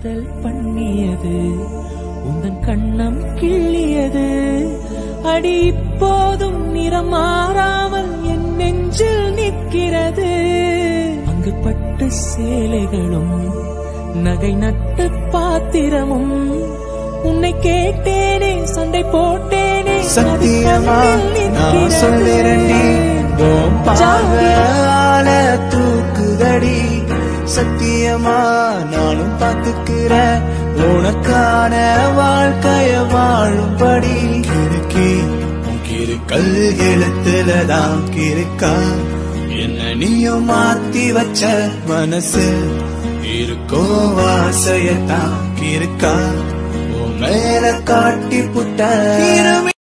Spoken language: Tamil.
காதல் பண்ணியது உந்தன் கண்ணம் கிள்ளியது அடி இப்போதும் நிறம் மாறாமல் என் நெஞ்சில் நிற்கிறது அங்கு பட்டு சேலைகளும் நகை நட்டு பாத்திரமும் உன்னை கேட்டேனே சண்டை போட்டேனே அது சத்தியமா கண்ணில் நான் நிற்கிறது. சொல்லிரண்டி உன் பார்வையால தூக்குதடி சத்தியமா நானும் பார்த்துக்கிறேன் உனக்கான வாழ்க்கைய வாழும்படி கிறுக்கி உன் கிறுக்கல் எழுத்துலதான் கிறுக்கா என்ன நீயும் மாத்தி வச்ச மனசு இருக்கோ ஆசையத்தான் கிறுக்கா உன் மேல காட்டி புட்ட